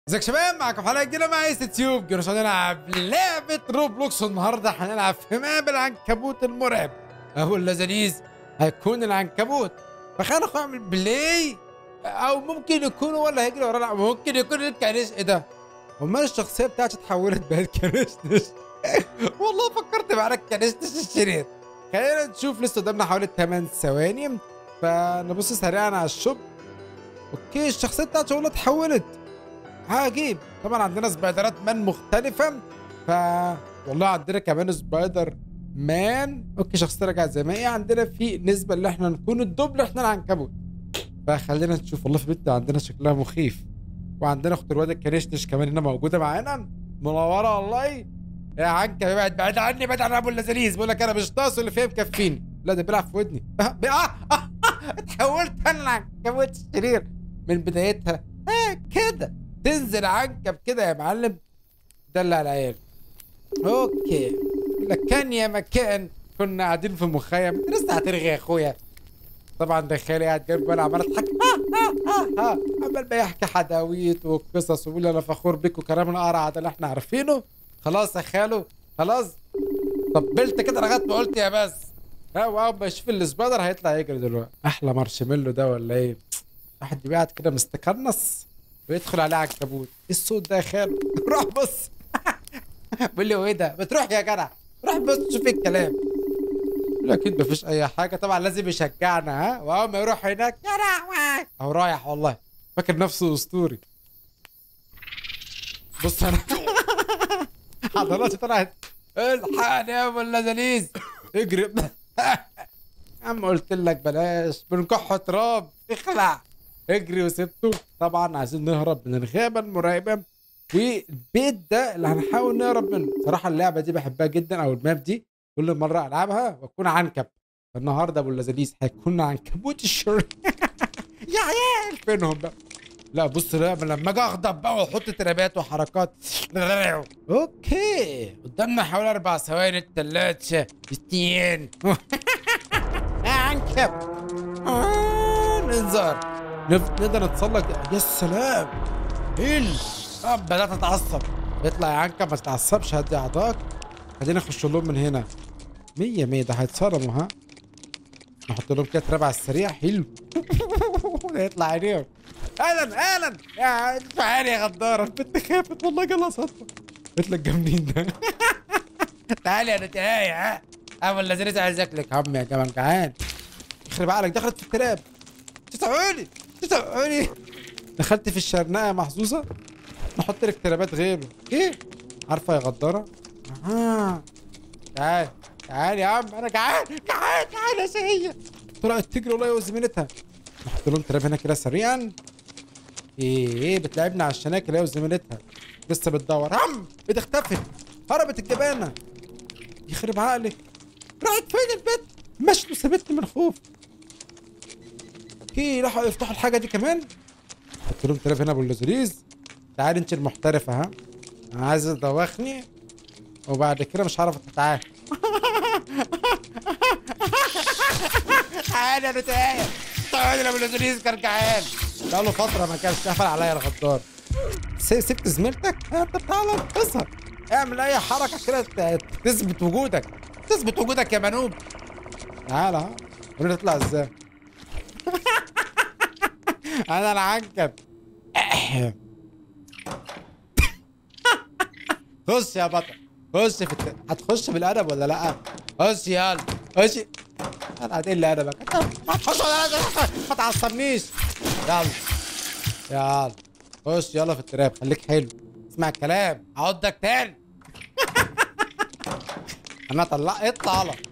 ازيك يا شباب معاكم حلقه جديده مع ايس تيوب جينا عشان نلعب لعبه روبلوكس النهارده هنلعب في ماب العنكبوت المرعب اهو اللذيذ هيكون العنكبوت فخلينا نعمل بلاي او ممكن يكون هو اللي هيجري ورانا ممكن يكون الكنش ايه ده امال الشخصيه بتاعتي اتحولت بقت كنشنش والله فكرت معانا الكنشنش الشرير خلينا نشوف لسه قدامنا حوالي 8 ثواني فنبص سريعا على الشوب اوكي الشخصيه بتاعتي والله اتحولت هجيب طبعا عندنا سبايدرات مان مختلفة ف والله عندنا كمان سبايدر مان اوكي شخصية رجعت زي ما هي عندنا في نسبة اللي احنا نكون الدبل احنا العنكبوت فخلينا نشوف والله في بنت عندنا شكلها مخيف وعندنا اخت الواد الكريشنش كمان هنا موجودة معانا منورة والله يا عنكب ابعد بعيد عني بعيد عن ابو اللذيذ بقول لك انا مش ناقص اللي فيه مكفيني لا ده بيلعب في ودني اه اه اتحولت انا العنكبوت الشرير من بدايتها اه كده تنزل عنكب كده يا معلم دلع العيال اوكي لكان يا مكان كنا قاعدين في مخيم انت لسه هترغي يا اخويا طبعا ده خالي قاعد جنبي وانا عمال اضحك عمال بيحكي حداويت وقصص ويقول لي انا فخور بيك وكلام القرع ده اللي احنا عارفينه خلاص يا خالو خلاص طبلت كده لغايه ما قلت يا بس ها واول ما يشوف السبايدر هيطلع يجري دلوقتي احلى مارشميلو ده ولا ايه واحد بيبقى قاعد كده مستكنس ويدخل عليه عنكبوت ايه الصوت ده يا خالو روح بص بيقول لي هو ايه ده بتروح يا جدع روح بص شوف إيه الكلام لا اكيد مفيش اي حاجه طبعا لازم يشجعنا ها واول ما يروح هناك يا لهوي اهو رايح والله فاكر نفسه اسطوري بص انا عضلاتي طلعت الحقني يا ابو اللذيذ اجري يا عم قلت لك بلاش بنكح تراب اخلع اجري وسبته طبعا عايزين نهرب من الغابه المرعبه والبيت ده اللي هنحاول نهرب منه صراحه اللعبه دي بحبها جدا او الماب دي كل مره العبها واكون عنكب النهارده ابو اللذيذ هيكون عنكبوت الشر يا عيال فينهم بقى لا بص لا لما اجي اغضب بقى واحط ترابات وحركات اوكي قدامنا حوالي اربع ثواني ثلاثة اثنين يا عنكب آه، انذار نف- نقدر نتسلق يا سلام هيل آه، بدات اتعصب اطلع يا عنكب ما تتعصبش هدي اعضاك خلينا نخش لهم من هنا مية مية ده هيتصرموا ها نحط لهم كده تراب على السريع حلو يطلع عينيهم اهلا اهلا يا تعالي يا غداره البنت خافت والله جالها صدمه قلت لك جامدين ده تعالي يا نتاية ها ابو اللذيذ عايز ياكلك هم يا جمال جعان يخرب عقلك دخلت في التراب تسعوني تسعوني دخلت في الشرنقة محظوظة نحط لك ترابات غيره ايه عارفة يا غدارة اها تعال تعال يا عم انا جعان جعان تعال يا سهية طلعت تجري والله وزميلتها نحط لهم تراب هنا كده سريعا ايه ايه بتلعبنا على الشناكل هي وزميلتها لسه بتدور عم بتختفي هربت الجبانة يخرب عقلك راحت فين البت مشت وسابتني من خوف اوكي راحوا يفتحوا الحاجه دي كمان حط لهم تلف هنا ابو اللذيذ تعالي انت المحترفه ها عايزه تدوخني وبعد كده مش هعرف اتعامل تعالي يا نتاية تعالي يا ابو اللذيذ كان جعان بقاله فتره ما كانش قفل عليا الغدار س- سبت زميلتك انت تعالى اظهر اعمل اي حركه كده ت- تثبت وجودك تثبت وجودك يا منوب تعالى ها قول تطلع ازاي انا العنكب خش يا بطل خش في الت... هتخش بالادب ولا لا خش يلا خش انا هتقل لي ادبك هتخش ولا لا ما تعصبنيش يلا يلا خش يلا في التراب خليك حلو اسمع الكلام هعضك تاني انا طلع اطلع يلا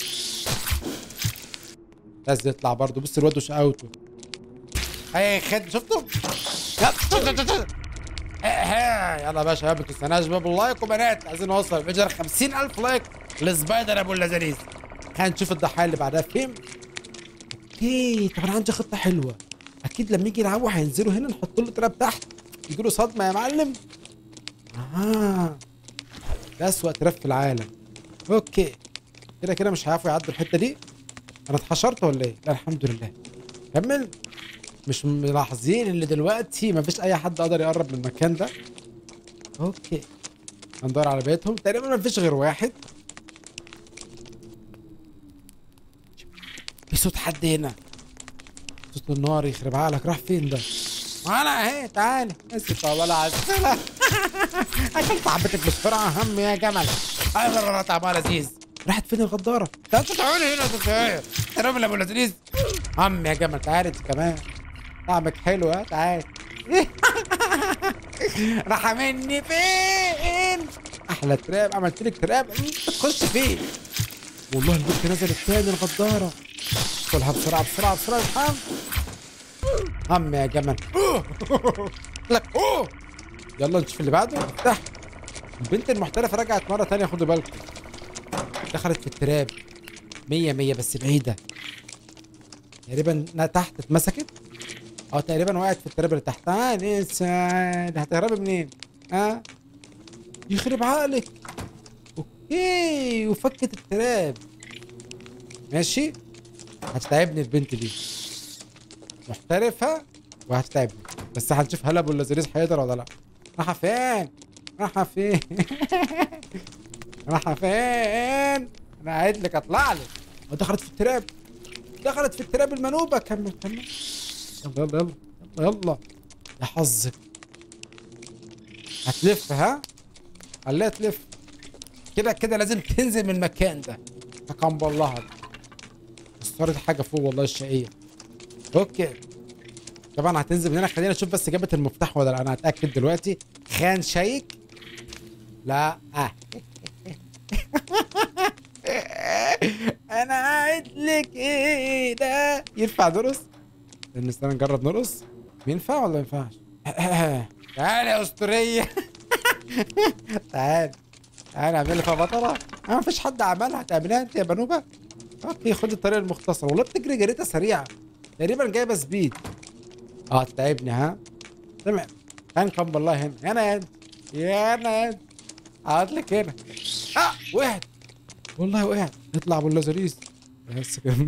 لازم يطلع برضه بص الواد وشقاوته اي خد شفتوا يلا إيه، يلا يا باشا ما تنساناش باب اللايك وبنات عايزين نوصل فيديو 50000 لايك لسبايدر ابو اللذيذ خلينا نشوف الضحايا اللي بعدها فين اوكي طب انا عندي خطه حلوه اكيد لما يجي يلعبوا هينزلوا هنا نحط له تراب تحت يجي له صدمه يا معلم اه ده اسوأ تراب في العالم اوكي كده كده مش هيعرفوا يعدوا الحته دي انا اتحشرت ولا ايه؟ لا الحمد لله كمل مش ملاحظين ان دلوقتي مفيش اي حد قدر يقرب من المكان ده اوكي هندور على بيتهم تقريبا مفيش غير واحد في صوت حد هنا صوت النار يخرب عقلك راح فين ده انا اهي تعالى اسف والله على السلامة عشان صاحبتك بسرعة هم يا جمل ايوه طعمها لذيذ راحت فين الغدارة؟ ده انت تعالي هنا انت ايه؟ ترى ابو لذيذ هم يا جمل تعالي انت كمان طعمك حلو ها تعالي راح مني فين؟ احلى تراب عملت لك تراب انت تخش فين؟ والله البنت نزلت تاني الغدارة ادخلها بسرعة بسرعة بسرعة يا محمد هم يا جمل أوه. لك اوه يلا نشوف اللي بعده افتح البنت المحترفة رجعت مرة تانية خدوا بالكم دخلت في التراب مية مية بس بعيدة تقريبا انها تحت اتمسكت اه تقريبا وقعت في التراب اللي تحت اه انسان هتهربي منين؟ ها؟ يخرب عقلك اوكي وفكت التراب ماشي هتتعبني البنت دي محترفة وهتتعبني بس هنشوف هل ابو اللذيذ هيقدر ولا لا رايحة فين؟ رايحة فين؟ رايحة فين؟ انا قاعد لك اطلع لك دخلت في التراب دخلت في التراب المنوبة كمل كمل يلا يلا يلا يلا يلا يا حظك هتلف ها؟ خليها تلف كده كده لازم تنزل من المكان ده حكم بالله صارت حاجة فوق والله الشقية اوكي طبعا هتنزل من هنا خلينا نشوف بس جابت المفتاح ولا لا انا هتاكد دلوقتي خان شيك لا آه. انا قاعد لك ايه ده ينفع نرقص استنى نجرب نرقص ينفع ولا ما ينفعش تعالى يا اسطوريه تعال تعال اعمل لي فيها بطله ما فيش حد عملها تعملها انت يا بنوبه اوكي خد الطريق المختصر والله بتجري جريتها سريعه تقريبا جايبه سبيد اه تعبني ها تمام هنكم بالله هنا هنا يا انت يا انا يا انت اقعد لك هنا اه وقعت والله وقعت اطلع ابو اللزريز بس كده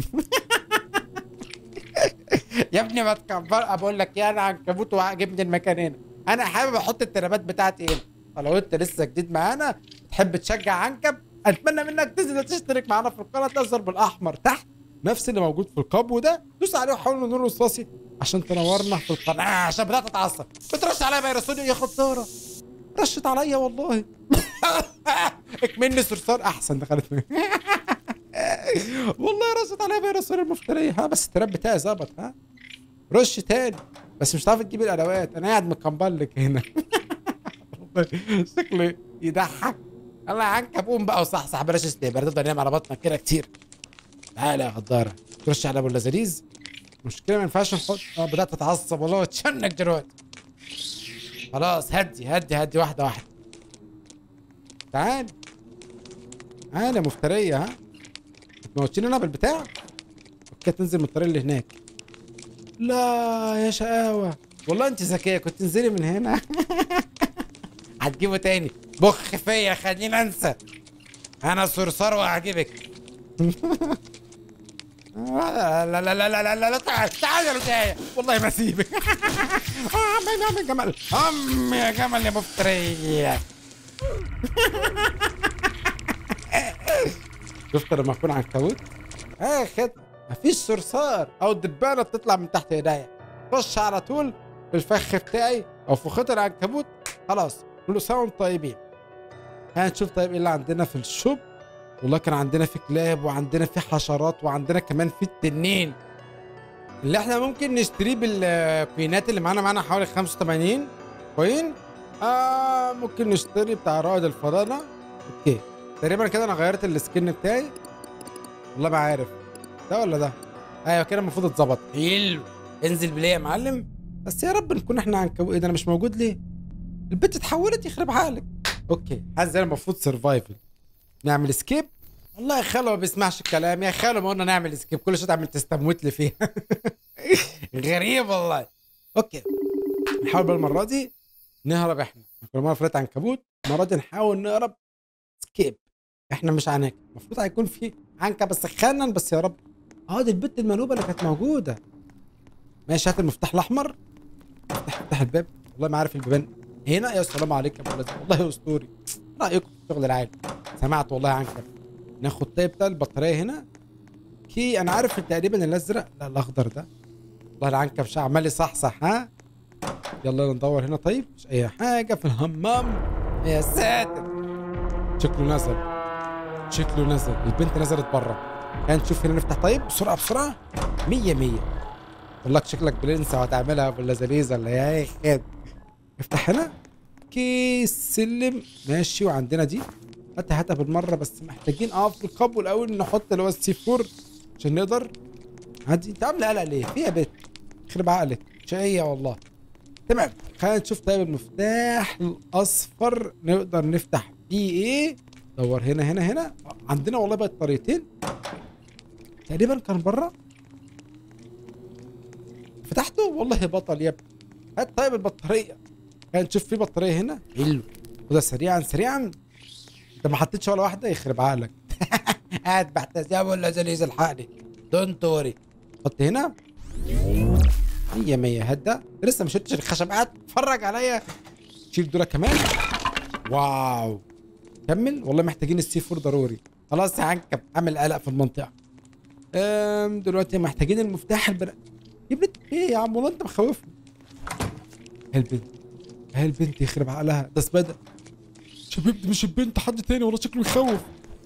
يا ابني ما تكبر بقول لك يا انا عنكبوت وعجبني المكان هنا انا حابب احط الترابات بتاعتي هنا فلو انت لسه جديد معانا تحب تشجع عنكب اتمنى منك تنزل تشترك معانا في القناه تظهر بالاحمر تحت نفس اللي موجود في القبو ده دوس عليه وحاول نور رصاصي عشان تنورنا في القناه عشان بدات اتعصب بترش عليا بقى رسولي يا خطاره رشت عليا والله اكملني صرصار احسن دخلت فيه والله رشت عليا بقى رسول المفتريه ها بس التراب بتاعي ظبط ها رش تاني بس مش هتعرف تجيب الادوات انا قاعد مكمبل لك هنا شكلي يضحك الله عنك قوم بقى وصحصح بلاش استهبال تفضل نايم على بطنك كده كتير تعالى يا غداره ترش على ابو اللذيذ المشكله ما ينفعش نحط اه بدات اتعصب والله واتشنك دلوقتي خلاص هدي هدي هدي واحده واحده تعال تعال يا مفتريه ها تموتشيني انا بالبتاع اوكي تنزل من الطريق اللي هناك لا يا شقاوه والله انت ذكيه كنت تنزلي من هنا هتجيبه تاني بخ فيا خليني انسى انا صرصار وهعجبك لا لا لا لا لا لا لا تعال تعال يا رجاية والله ما اسيبك عم يا عم جمل عم يا جمل يا مفترية شفت لما اكون عنكبوت اخد مفيش صرصار او دبانه بتطلع من تحت ايديا خش على طول في الفخ بتاعي او في خط العنكبوت خلاص كل سنه وانتم طيبين هنشوف طيب ايه اللي عندنا في الشوب والله كان عندنا في كلاب وعندنا في حشرات وعندنا كمان في التنين اللي احنا ممكن نشتريه بالكوينات اللي معانا معانا حوالي 85 كوين اه ممكن نشتري بتاع رائد الفضاء ده اوكي تقريبا كده انا غيرت السكن بتاعي والله ما عارف ده ولا ده ايوه كده المفروض اتظبط حلو انزل بليه يا معلم بس يا رب نكون احنا عنكبوت ايه ده انا مش موجود ليه البت اتحولت يخرب عقلك اوكي هنزل المفروض سرفايفل نعمل سكيب والله يا خالو ما بيسمعش الكلام يا خالو ما قلنا نعمل سكيب كل شويه تعمل تستموت لي فيها غريب والله اوكي نحاول بقى المره دي نهرب احنا كل مره فرقت عنكبوت المره دي نحاول نهرب سكيب احنا مش عناكب المفروض هيكون في عنكب بس خانا بس يا رب اه دي البت المنوبه اللي كانت موجوده ماشي هات المفتاح الاحمر افتح افتح الباب والله ما عارف البيبان هنا يا سلام عليك يا ابو لازم والله اسطوري رايكم في الشغل العالي سمعت والله عنك ناخد طيب بتاع البطاريه هنا كي انا عارف تقريبا الازرق لا الاخضر ده والله العنكب شا عمال يصحصح ها يلا ندور هنا طيب مش اي حاجه في الهمام يا ساتر شكله نزل شكله نزل البنت نزلت بره كان نشوف هنا نفتح طيب بسرعه بسرعه مية مية بقول لك شكلك برنس وهتعملها ولا زليزه ولا يا خد افتح هنا كيس سلم ماشي وعندنا دي هاتها هاتها بالمره بس محتاجين اه في القبو الاول نحط اللي هو السي 4 عشان نقدر عادي انت عامله قلق ليه؟ في يا بت يخرب عقلك شقيه والله تمام خلينا نشوف طيب المفتاح الاصفر نقدر نفتح بيه ايه دور هنا هنا هنا عندنا والله بقت طريقتين تقريبا كان بره فتحته والله بطل يا ابني هات طيب البطاريه خلينا نشوف في بطاريه هنا حلو وده سريعا سريعا انت ما حطيتش ولا واحده يخرب عقلك قاعد بحتاس يا ابو اللذيذ الحقني دونت وري حط هنا مية مية هدا لسه ما شلتش الخشبات اتفرج عليا شيل دول كمان واو كمل والله محتاجين السي فور ضروري خلاص يا عنكب عامل قلق في المنطقه أم دلوقتي محتاجين المفتاح البنا يا بنت ايه يا عم والله انت مخوفني هي البنت هي البنت يخرب عقلها ده سباده شباب دي مش البنت حد تاني والله شكله يخوف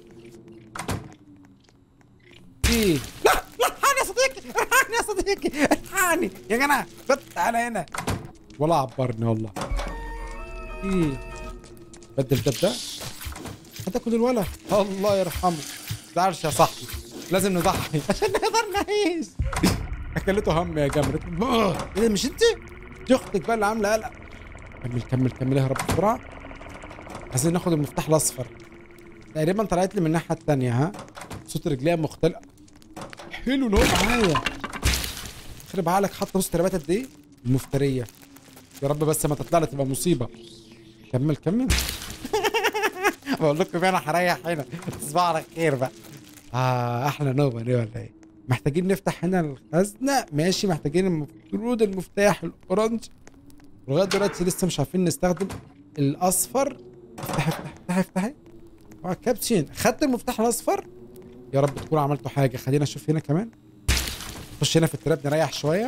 ايه لا لا الحقني يا صديقي الحقني يا صديقي الحقني يا جماعه خد تعالى هنا ولا عبرني والله ايه بدل ده بده هتاكل الولا الله يرحمه تزعلش يا صاحبي لازم نضحي عشان نقدر نعيش اكلته هم يا جمرة ايه ده مش انت؟ دي اختك بقى اللي عامله قلق كمل كمل كمل اهرب بسرعه عايزين ناخد المفتاح الاصفر تقريبا طلعت لي من الناحيه التانية ها صوت رجليها مختلف حلو ان هو معايا خرب عقلك حاطه وسط ترابات قد ايه المفتريه يا رب بس ما تطلع لي تبقى مصيبه كمل كمل بقول لكم انا هريح هنا تصبحوا على خير بقى اه احلى نوبه دي ولا ايه محتاجين نفتح هنا الخزنه ماشي محتاجين المفروض المفتاح الاورنج لغايه دلوقتي لسه مش عارفين نستخدم الاصفر افتح افتح افتح افتح اه كابتشين خدت المفتاح الاصفر يا رب تكونوا عملتوا حاجه خلينا نشوف هنا كمان نخش هنا في التراب نريح شويه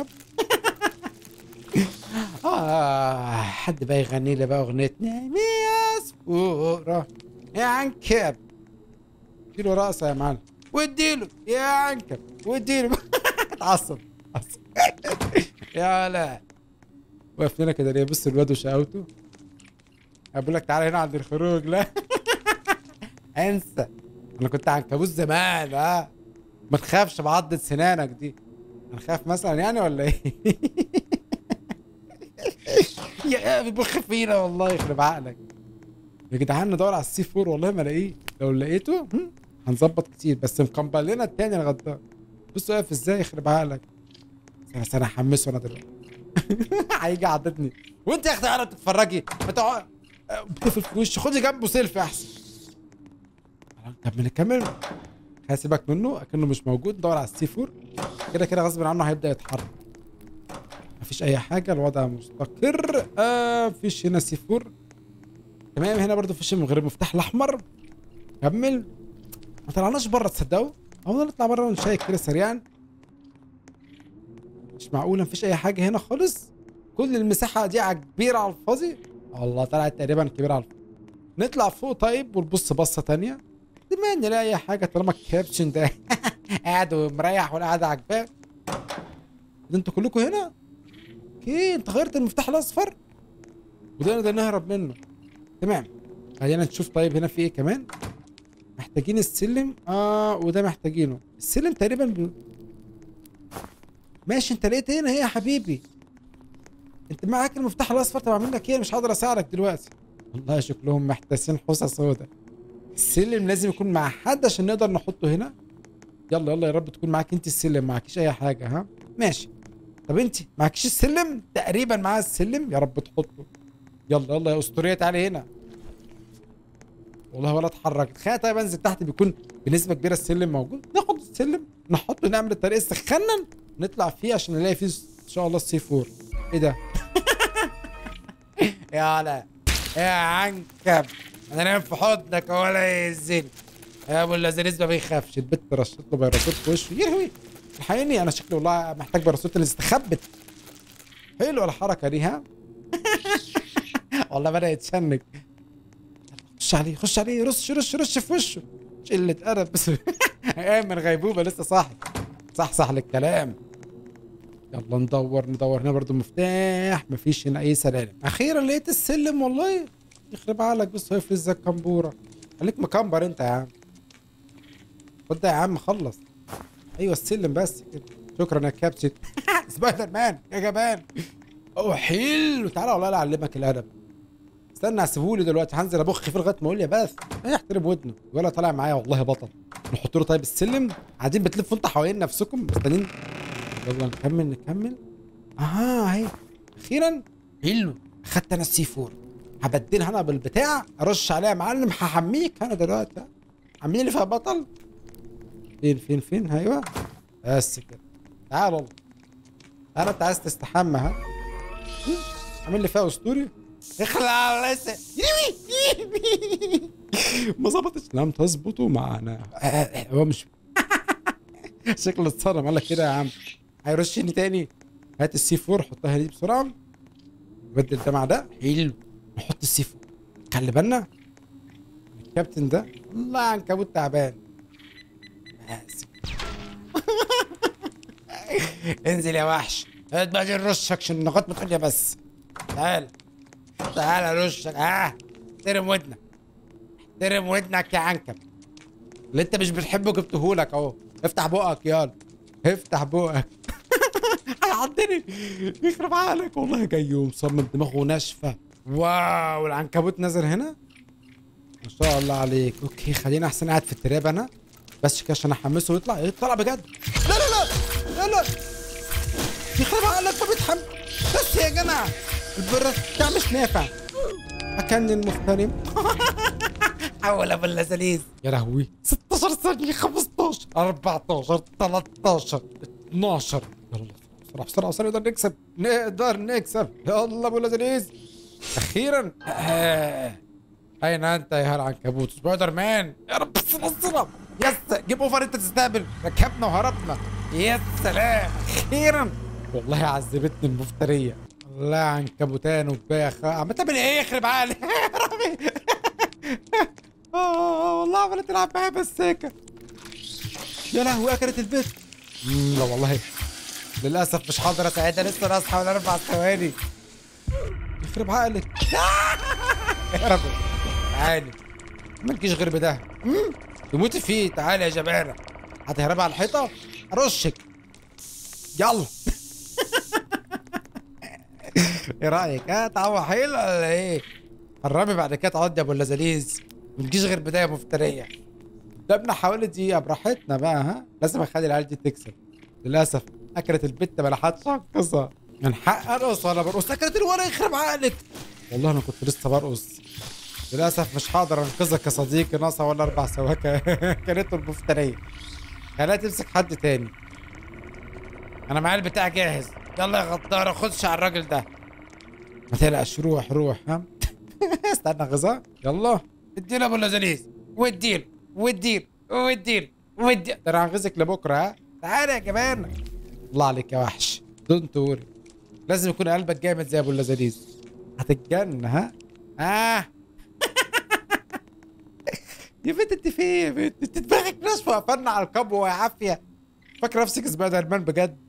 آه حد بقى يغني لي بقى اغنيه نامي يا سفوره يا عنكب اديله رقصه يا معلم واديله يا عنكب واديله اتعصب اتعصب يا لا واقف لنا كده ليه بص الواد وشقاوته بقول لك تعالى هنا عند الخروج لا انسى انا كنت عنكبوت زمان ها ما تخافش بعضة سنانك دي هنخاف مثلا يعني ولا ايه يا بيبخ فينا والله يخرب عقلك يا جدعان ندور على السي 4 والله ما الاقيه لو لقيته هم، هنظبط كتير بس مكمبل لنا التاني الغدار بص واقف ازاي يخرب عقلك استنى استنى هحمسه انا دلوقتي هيجي عضتني وانت يا اختي قاعده بتتفرجي ما تقعد بتقفل في وشي خدي جنبه سيلفي احسن طب نكمل هسيبك منه اكنه مش موجود ندور على السي 4 كده كده غصب عنه هيبدا يتحرك مفيش اي حاجه الوضع مستقر آه مفيش هنا سي 4 تمام هنا برضو مفيش من غير المفتاح الاحمر كمل ما طلعناش بره تصدقوا او نطلع بره ونشيك كده سريعا مش معقوله مفيش اي حاجه هنا خالص كل المساحه دي على كبيره على الفاضي والله طلعت تقريبا كبيره على الفاضي نطلع فوق طيب ونبص بصه تانية ما نلاقي اي حاجه طالما الكابشن ده قاعد ومريح ولا قاعد عجباه ده انتوا كلكم هنا اوكي انت غيرت المفتاح الاصفر وده نقدر نهرب منه تمام خلينا نشوف طيب هنا في ايه كمان محتاجين السلم اه وده محتاجينه السلم تقريبا ب... ماشي انت لقيت هنا ايه يا حبيبي انت معاك المفتاح الاصفر طب اعمل لك ايه مش هقدر اساعدك دلوقتي والله شكلهم محتاسين حوسه سودا السلم لازم يكون مع حد عشان نقدر نحطه هنا يلا يلا يا رب تكون معاك انت السلم معكيش اي حاجه ها ماشي طب انت معكيش السلم تقريبا معاها السلم يا رب تحطه يلا يلا يا اسطوريه تعالي هنا والله ولا اتحرك تخيل طيب انزل تحت بيكون بنسبه كبيره السلم موجود ناخد السلم نحطه نعمل الطريق السخنن نطلع فيه عشان نلاقي فيه ان شاء الله السي 4 ايه ده يا لا يا عنكب انا نايم في حضنك ولا يهزني يا ابو اللذيذ ما بيخافش البت رشت له بيرسوت في وشه يهوي الحقيني انا شكلي والله محتاج بيرسوت اللي استخبت حلوه الحركه دي ها والله بدا يتشنج خش عليه خش عليه رش رش رش في وشه شلة أدب بس قايم من غيبوبة لسه صاحي صح صح للكلام يلا ندور ندور هنا برضو مفتاح مفيش هنا أي سلالم أخيرا لقيت السلم والله يخرب عقلك بص هو يفرز زي الكمبورة خليك مكمبر أنت يا عم خد ده يا عم خلص أيوه السلم بس كده شكرا يا كابتن سبايدر مان يا جبان هو حلو تعالى والله لا أعلمك الأدب استنى هسيبهولي دلوقتي هنزل ابخ فيه لغايه ما يقول لي بس يحترم ودنه ولا طالع معايا والله بطل نحط له طيب السلم قاعدين بتلفوا انت حوالين نفسكم مستنيين يلا نكمل نكمل اها اهي اخيرا حلو اخدت انا السي 4 هبدلها انا بالبتاع ارش عليها يا معلم هحميك انا دلوقتي حميني اللي فيها بطل فين فين فين ايوه بس كده تعال والله انا انت عايز تستحمى ها عامل لي فيها اسطوري اخلع لسه ما ظبطتش لم تظبط معنا هو مش شكله اتصرم قال لك كده يا عم هيرشني تاني هات السي 4 حطها دي بسرعه بدل ده مع ده حلو نحط السي 4 خلي بالنا الكابتن ده والله عنكبوت تعبان بس انزل يا وحش هات بقى دي رشك عشان لغايه ما تقول لي بس تعال تعال رشك اه احترم ودنك احترم ودنك يا عنكب اللي انت مش بتحبه جبتهولك اهو افتح بقك يلا افتح بقك هيعضني يخرب عقلك والله جاي ومصمم دماغه ناشفه واو العنكبوت نزل هنا ما شاء الله عليك اوكي خلينا احسن قاعد في التراب انا بس كده عشان احمسه ويطلع يطلع بجد لا لا لا لا لا يخرب عقلك ما بتحمل بس يا جماعه البرة بتاع مش نافع أكن المغتنم حول ابو اللذيذ يا لهوي 16 ثانية 15 14 13 12 يلا بسرعة بسرعة بسرعة نقدر نكسب نقدر نكسب يلا ابو اللذيذ أخيرا آه. أين أنت يا هالعنكبوت سبايدر مان يا رب بسرعة بسرعة يس جيب اوفر انت تستقبل ركبنا وهربنا يا سلام اخيرا والله عذبتني المفتريه لا عنكبوتان وباخ عم تعمل ايه يخرب عقلي اه والله عملت تلعب معايا مساكه يا لهوي اكلت البيت مم، لا والله للاسف مش هقدر اساعدها لسه انا اصحى ولا اربع ثواني يخرب عقلك يا رب تعالي ما تجيش غير بده مم، تموتي فيه تعالي يا جبانه هتهربي على الحيطه ارشك يلا ايه رايك ها طعمه حلو ولا ايه قربي بعد كده تقعدي يا ابو اللذيذ ما تجيش غير بدايه مفتريه قدامنا حوالي دقيقه براحتنا بقى ها لازم اخلي العيال دي تكسب للاسف اكلت البت ما لحقتش انقذها من حق ارقص ولا برقص اكلت الورق يخرب عقلك والله انا كنت لسه برقص للاسف مش هقدر انقذك يا صديقي ناقصه ولا اربع سواكه كانت المفتريه خليها تمسك حد تاني انا معايا البتاع جاهز يلا يا غداره خدش على الراجل ده ما تقلقش روح روح ها استنى غذاء يلا اديله ابو اللذيذ واديله واديله واديله واديله ده انا هنغزك لبكره ها تعالى يا جبان الله عليك يا وحش دونت وري لازم يكون قلبك جامد زي ابو اللذيذ هتتجن ها اه يا بنت انت فين يا بنت انت دماغك ناشفه قفلنا على الكبوه يا عافيه فاكر نفسك سبايدر مان بجد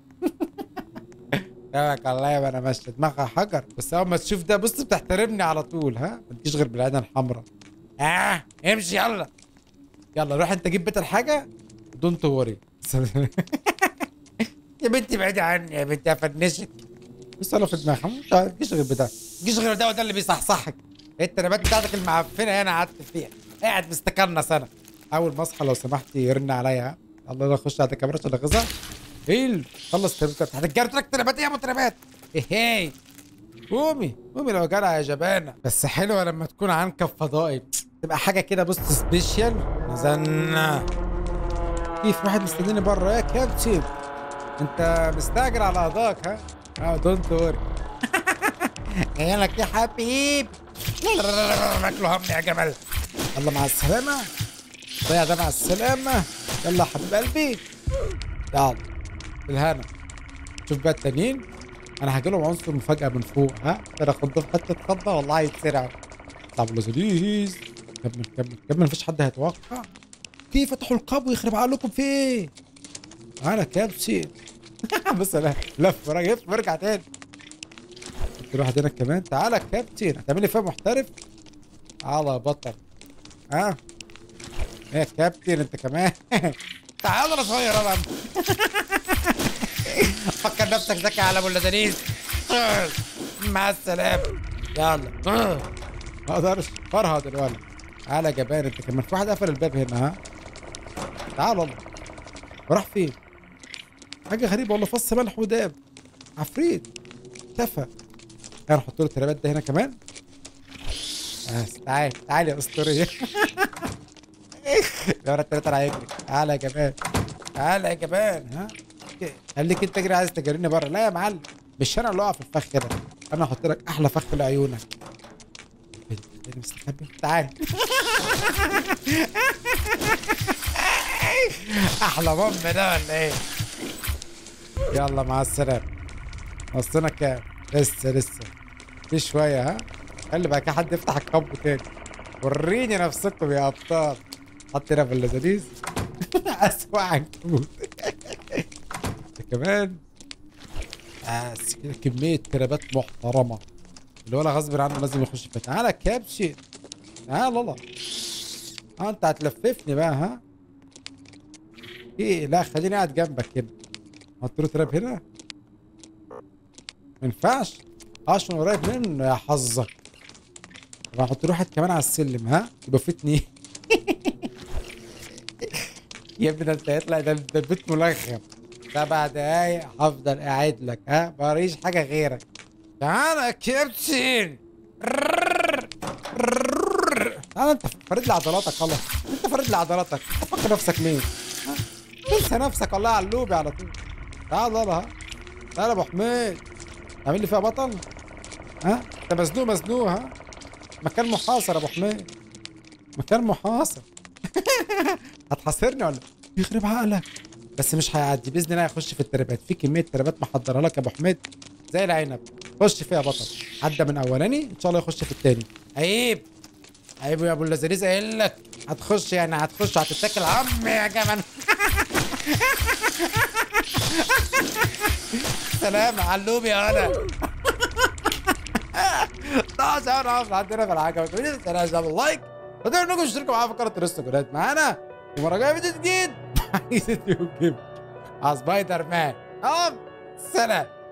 ياك الله يا انا ماشيه دماغها حجر بس اول ما تشوف ده بص بتحترمني على طول ها ما تجيش غير بالعينه الحمراء اه امشي يلا يلا روح انت جيب بيت الحاجه دونت وري يا بنتي بعيدي عني يا بنتي افنشك بص انا في دماغها ما تجيش غير بده ما تجيش غير ده وده اللي بيصحصحك انت النبات بتاعتك المعفنه هنا قعدت فيها قاعد مستكنه سنه اول ما اصحى لو سمحتي يرن عليا ها الله انا اخش على الكاميرا عشان اغزها ايه خلص تربيتك هتتجرد لك تربات ايه يا ابو تربات ايه قومي قومي لو جدع يا جبانه بس حلوه لما تكون عنكب فضائي تبقى حاجه كده بص سبيشال نزلنا في في واحد مستنيني بره يا كابتن انت مستعجل على قضاك ها اه دونت وري جاي لك يا حبيب ماكله هم يا جمل يلا مع السلامة ضيع ده مع السلامة يلا يا حبيب قلبي يلا بالهنا شوف بقى التانيين انا هجي لهم عنصر مفاجأة من فوق ها انا خضه في حتة خضة والله هيتسرع طب لذيذ كمل كمل كمل مفيش حد هيتوقع كيف فتحوا القبو يخرب عقلكم في ايه؟ انا كابسي بص انا لف راجل ارجع تاني في واحد هنا كمان تعالى يا كابتن هتعمل لي فيها محترف تعالى يا بطل ها ايه يا كابتن انت كمان تعالى انا صغير انا فكر نفسك ذكي على ابو اللذيذ مع السلامه يلا ما اقدرش فرهد الولد تعالى يا جبان انت كمان في واحد قفل الباب هنا ها تعال والله وراح فين حاجه غريبه والله فص ملح وداب عفريت اختفى انا احط له الترابات ده هنا كمان بس تعال تعال يا اسطوريه يا ولد التلاته انا هيجري تعال يا جبان تعال يا جبان ها خليك انت تجري عايز تجريني بره لا يا معلم مش انا اللي اقع في الفخ كده انا هحط لك احلى فخ لعيونك انت مستخبي تعال احلى بوم ده ولا ايه يلا مع السلامه وصلنا كام لسه لسه في شويه ها خلي بقى كده حد يفتح الكب تاني وريني نفسكم يا ابطال حط هنا في اللذاذيز اسوء عنكبوت كمان بس كده كميه ترابات محترمه اللي ولا غصب عنه لازم يخش فيها تعالى كابشي تعالى والله اه انت هتلففني بقى ها ايه لا خليني قاعد جنبك كده حط له تراب هنا ما ينفعش عشان قريب منه يا حظك طب هحط له واحد كمان على السلم ها يبقى في اتنين يا ابني ده انت هيطلع ده ده البيت ملغم سبع دقايق هفضل قاعد لك ها موريش حاجه غيرك تعالى يا كابتن تعالى انت فرد لي عضلاتك خلاص انت فرد لي عضلاتك انت فاكر نفسك مين ها؟ انسى نفسك والله على اللوبي على طول تعال يلا ها تعال يا ابو حميد عامل لي فيها بطل ها انت مزنوق مزنوق ها مكان محاصر يا ابو حميد مكان محاصر هتحاصرني ولا يخرب عقلك بس مش هيعدي باذن الله هيخش في التربات في كميه تربات محضرها لك يا ابو حميد زي العنب خش فيها بطل عدى من اولاني ان شاء الله يخش في التاني عيب عيب يا ابو اللذيذ قايل لك هتخش يعني هتخش هتتاكل عمي يا جمل سلام علوم يا انا طبعا شاور عارف عندنا في الحاجه ما تقوليش انا جاب لايك تقدروا انكم تشتركوا معايا في قناه الانستجرام معانا المره الجايه فيديو جديد عايز يوتيوب جيم على سبايدر مان اه سلام